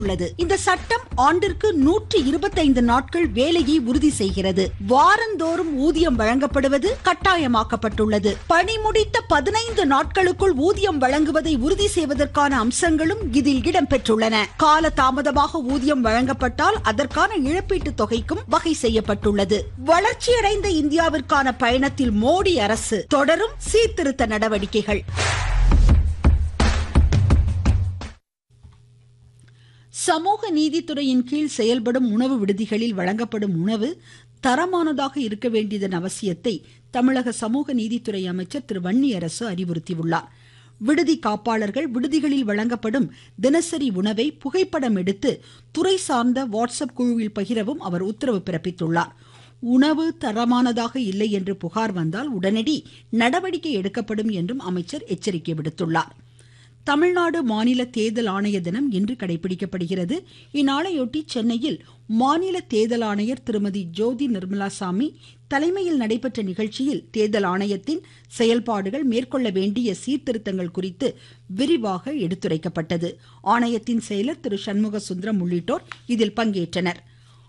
உள்ளது இந்த சட்டம் ஆண்டிற்கு நூற்றி இருபத்தைந்து நாட்கள் வேலையை உறுதி செய்கிறது வாரந்தோறும் ஊதியம் வழங்கப்படுவது கட்டாயமாக்கப்பட்டுள்ளது பணி முடித்த பதினைந்து நாட்களுக்குள் ஊதியம் வழங்குவதை உறுதி செய்வதற்கான அம்சங்களும் இதில் இடம்பெற்றுள்ளன கால தாமதமாக ஊதியம் வழங்கப்பட்டால் அதற்கான இழப்பீட்டு தொகைக்கும் வகை செய்யப்பட்டுள்ளது வளர்ச்சியடைந்த இந்தியாவிற்கான பயணத்தில் மோடி அரசு தொடரும் சீர்திருத்த நடவடிக்கைகள் சமூக நீதித்துறையின் கீழ் செயல்படும் உணவு விடுதிகளில் வழங்கப்படும் உணவு தரமானதாக இருக்க வேண்டியதன் அவசியத்தை தமிழக சமூக நீதித்துறை அமைச்சர் திரு வன்னியரசு அறிவுறுத்தியுள்ளார் விடுதி காப்பாளர்கள் விடுதிகளில் வழங்கப்படும் தினசரி உணவை புகைப்படம் எடுத்து துறை சார்ந்த வாட்ஸ்அப் குழுவில் பகிரவும் அவர் உத்தரவு பிறப்பித்துள்ளார் உணவு தரமானதாக இல்லை என்று புகார் வந்தால் உடனடி நடவடிக்கை எடுக்கப்படும் என்றும் அமைச்சர் எச்சரிக்கை விடுத்துள்ளார் தமிழ்நாடு மாநில தேர்தல் ஆணைய தினம் இன்று கடைபிடிக்கப்படுகிறது இந்நாளையொட்டி சென்னையில் மாநில தேர்தல் ஆணையர் திருமதி ஜோதி நிர்மலா சாமி தலைமையில் நடைபெற்ற நிகழ்ச்சியில் தேர்தல் ஆணையத்தின் செயல்பாடுகள் மேற்கொள்ள வேண்டிய சீர்திருத்தங்கள் குறித்து விரிவாக எடுத்துரைக்கப்பட்டது ஆணையத்தின் செயலர் திரு சண்முக சுந்தரம் உள்ளிட்டோர் இதில் பங்கேற்றனர்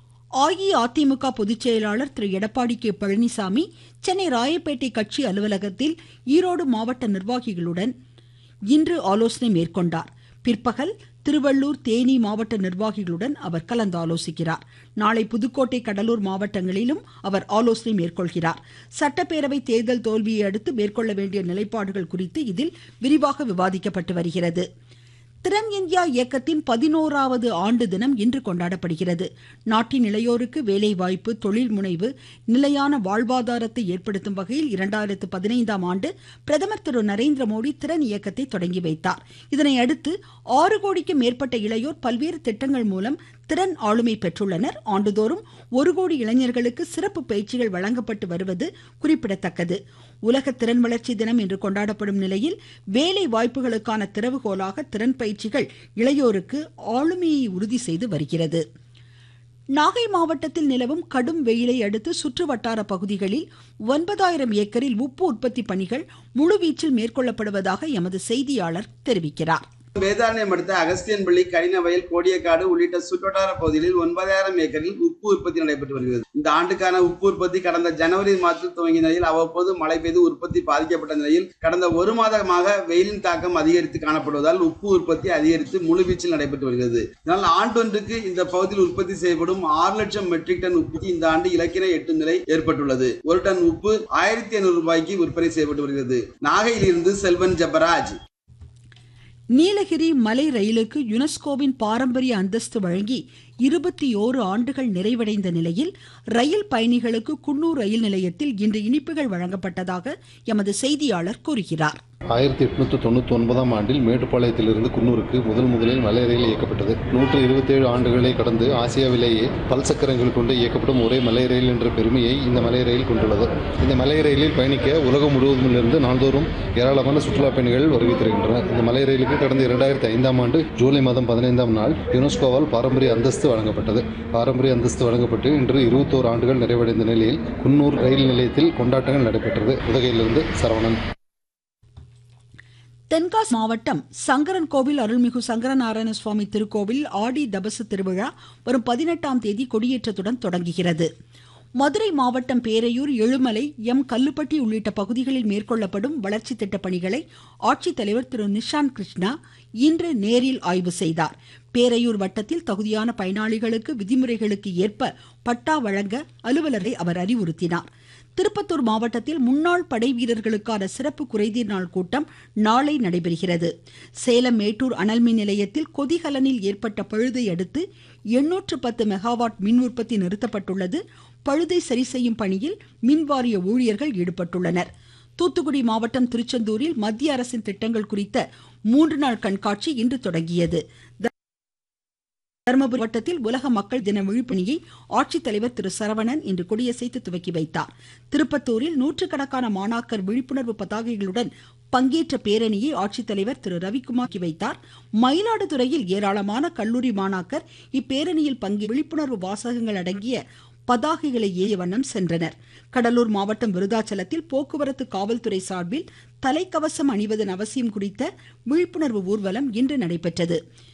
அஇஅதிமுக பொதுச் செயலாளர் திரு எடப்பாடி கே பழனிசாமி சென்னை ராயப்பேட்டை கட்சி அலுவலகத்தில் ஈரோடு மாவட்ட நிர்வாகிகளுடன் இன்று ஆலோசனை மேற்கொண்டார் பிற்பகல் திருவள்ளூர் தேனி மாவட்ட நிர்வாகிகளுடன் அவர் கலந்து ஆலோசிக்கிறார் நாளை புதுக்கோட்டை கடலூர் மாவட்டங்களிலும் அவர் ஆலோசனை மேற்கொள்கிறார் சட்டப்பேரவை தேர்தல் தோல்வியை அடுத்து மேற்கொள்ள வேண்டிய நிலைப்பாடுகள் குறித்து இதில் விரிவாக விவாதிக்கப்பட்டு வருகிறது திறன் இந்தியா இயக்கத்தின் பதினோராவது ஆண்டு தினம் இன்று கொண்டாடப்படுகிறது நாட்டின் இளையோருக்கு வேலைவாய்ப்பு தொழில் முனைவு நிலையான வாழ்வாதாரத்தை ஏற்படுத்தும் வகையில் இரண்டாயிரத்து பதினைந்தாம் ஆண்டு பிரதமர் திரு நரேந்திர மோடி திறன் இயக்கத்தை தொடங்கி வைத்தார் இதனை அடுத்து ஆறு கோடிக்கும் மேற்பட்ட இளையோர் பல்வேறு திட்டங்கள் மூலம் திறன் ஆளுமை பெற்றுள்ளனர் ஆண்டுதோறும் ஒரு கோடி இளைஞர்களுக்கு சிறப்பு பயிற்சிகள் வழங்கப்பட்டு வருவது குறிப்பிடத்தக்கது உலக திறன் வளர்ச்சி தினம் இன்று கொண்டாடப்படும் நிலையில் வேலை வாய்ப்புகளுக்கான திறவுகோலாக திறன் பயிற்சிகள் இளையோருக்கு ஆளுமையை உறுதி செய்து வருகிறது நாகை மாவட்டத்தில் நிலவும் கடும் வெயிலை அடுத்து சுற்று வட்டார பகுதிகளில் ஒன்பதாயிரம் ஏக்கரில் உப்பு உற்பத்தி பணிகள் முழுவீச்சில் மேற்கொள்ளப்படுவதாக எமது செய்தியாளர் தெரிவிக்கிறார் வேதாரண்யம் அடுத்த அகஸ்தியன்பள்ளி கடினவயல் கோடியக்காடு உள்ளிட்ட சுற்றுவட்டார பகுதிகளில் ஒன்பதாயிரம் ஏக்கரில் உப்பு உற்பத்தி நடைபெற்று வருகிறது இந்த ஆண்டுக்கான உப்பு உற்பத்தி கடந்த ஜனவரி மாதத்தில் துவங்கிய நிலையில் அவ்வப்போது மழை பெய்து உற்பத்தி பாதிக்கப்பட்ட நிலையில் கடந்த ஒரு மாதமாக வெயிலின் தாக்கம் அதிகரித்து காணப்படுவதால் உப்பு உற்பத்தி அதிகரித்து முழுவீச்சில் நடைபெற்று வருகிறது இதனால் ஆண்டொன்றுக்கு இந்த பகுதியில் உற்பத்தி செய்யப்படும் ஆறு லட்சம் மெட்ரிக் டன் உற்பத்தி இந்த ஆண்டு இலக்கினை எட்டும் நிலை ஏற்பட்டுள்ளது ஒரு டன் உப்பு ஆயிரத்தி ஐநூறு ரூபாய்க்கு விற்பனை செய்யப்பட்டு வருகிறது நாகையிலிருந்து செல்வன் ஜபராஜ் நீலகிரி மலை ரயிலுக்கு யுனெஸ்கோவின் பாரம்பரிய அந்தஸ்து வழங்கி இருபத்தி ஓரு ஆண்டுகள் நிறைவடைந்த நிலையில் ரயில் பயணிகளுக்கு குன்னூர் ரயில் நிலையத்தில் இன்று இனிப்புகள் வழங்கப்பட்டதாக எமது செய்தியாளர் கூறுகிறார் ஆயிரத்தி எட்நூத்தி தொண்ணூத்தி ஒன்பதாம் ஆண்டில் மேட்டுப்பாளையத்திலிருந்து குன்னூருக்கு முதல் முதலில் மலை ரயில் இயக்கப்பட்டது நூற்று இருபத்தேழு ஆண்டுகளை கடந்து ஆசியாவிலேயே பல் சக்கரங்கள் கொண்டு இயக்கப்படும் ஒரே மலை ரயில் என்ற பெருமையை இந்த மலை ரயில் கொண்டுள்ளது இந்த மலை ரயிலில் பயணிக்க உலகம் முழுவதிலிருந்து நாள்தோறும் ஏராளமான சுற்றுலா பயணிகள் வருகை தருகின்றனர் இந்த மலை ரயிலுக்கு கடந்த இரண்டாயிரத்தி ஐந்தாம் ஆண்டு ஜூலை மாதம் பதினைந்தாம் நாள் யுனெஸ்கோவால் பாரம்பரிய அந்தஸ்து வழங்கப்பட்டது பாரம்பரிய அந்தஸ்து வழங்கப்பட்டு இன்று இருபத்தோரு ஆண்டுகள் நிறைவடைந்த நிலையில் குன்னூர் ரயில் நிலையத்தில் கொண்டாட்டங்கள் நடைபெற்றது உதகையிலிருந்து சரவணன் தென்காசி மாவட்டம் சங்கரன் கோவில் அருள்மிகு சங்கரநாராயண சுவாமி திருக்கோவில் ஆடி தபசு திருவிழா வரும் பதினெட்டாம் தேதி கொடியேற்றத்துடன் தொடங்குகிறது மதுரை மாவட்டம் பேரையூர் எழுமலை எம் கல்லுப்பட்டி உள்ளிட்ட பகுதிகளில் மேற்கொள்ளப்படும் வளர்ச்சி திட்ட பணிகளை ஆட்சித்தலைவர் திரு நிஷாந்த் கிருஷ்ணா இன்று நேரில் ஆய்வு செய்தார் பேரையூர் வட்டத்தில் தகுதியான பயனாளிகளுக்கு விதிமுறைகளுக்கு ஏற்ப பட்டா வழங்க அலுவலரை அவர் அறிவுறுத்தினார் திருப்பத்தூர் மாவட்டத்தில் முன்னாள் படை வீரர்களுக்கான சிறப்பு குறைதீர் நாள் கூட்டம் நாளை நடைபெறுகிறது சேலம் மேட்டூர் அனல்மின் நிலையத்தில் கொதிகலனில் ஏற்பட்ட பழுதை அடுத்து எண்ணூற்று பத்து மெகாவாட் மின் உற்பத்தி நிறுத்தப்பட்டுள்ளது பழுதை சரி செய்யும் பணியில் மின்வாரிய ஊழியர்கள் ஈடுபட்டுள்ளனர் தூத்துக்குடி மாவட்டம் திருச்செந்தூரில் மத்திய அரசின் திட்டங்கள் குறித்த மூன்று நாள் கண்காட்சி இன்று தொடங்கியது தருமபுரி மாவட்டத்தில் உலக மக்கள் தின விழிப்புணியை ஆட்சித்தலைவர் திரு சரவணன் இன்று கொடியசைத்து துவக்கி வைத்தார் திருப்பத்தூரில் நூற்றுக்கணக்கான மாணாக்கர் விழிப்புணர்வு பதாகைகளுடன் பங்கேற்ற பேரணியை ஆட்சித்தலைவர் திரு ரவிக்குமார் வைத்தார் மயிலாடுதுறையில் ஏராளமான கல்லூரி மாணாக்கர் இப்பேரணியில் பங்கே விழிப்புணர்வு வாசகங்கள் அடங்கிய பதாகைகளை ஏறிய வண்ணம் சென்றனர் கடலூர் மாவட்டம் விருதாச்சலத்தில் போக்குவரத்து காவல்துறை சார்பில் தலைக்கவசம் அணிவதன் அவசியம் குறித்த விழிப்புணர்வு ஊர்வலம் இன்று நடைபெற்றது